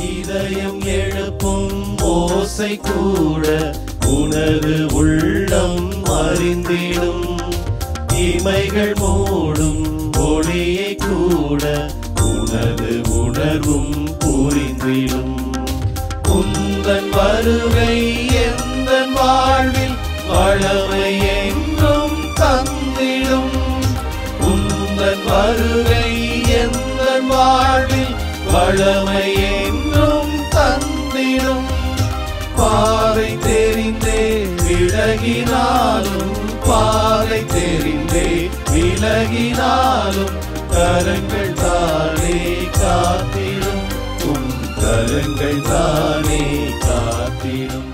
இதயம் எழுப்பும் ஓசை கூட உனது உள்ளம் அறிந்திடும் இமைகள் மூடும் ஒளியை கூட உனது உணர்வும் புரிந்திடும் உந்தன் வருகை எந்த வாழ்வில் வளமை என்றும் தந்திடும் உந்தன் வருகை எந்த வாழ்வில் வளமை என்றும் தந்திடும் பாதை தெரிந்தே விலகினாலும் பாதை தெரிந்தே விலகினாலும் கரங்கள் தானே காத்திடும் உன் கரங்கள் தானே காத்திடும்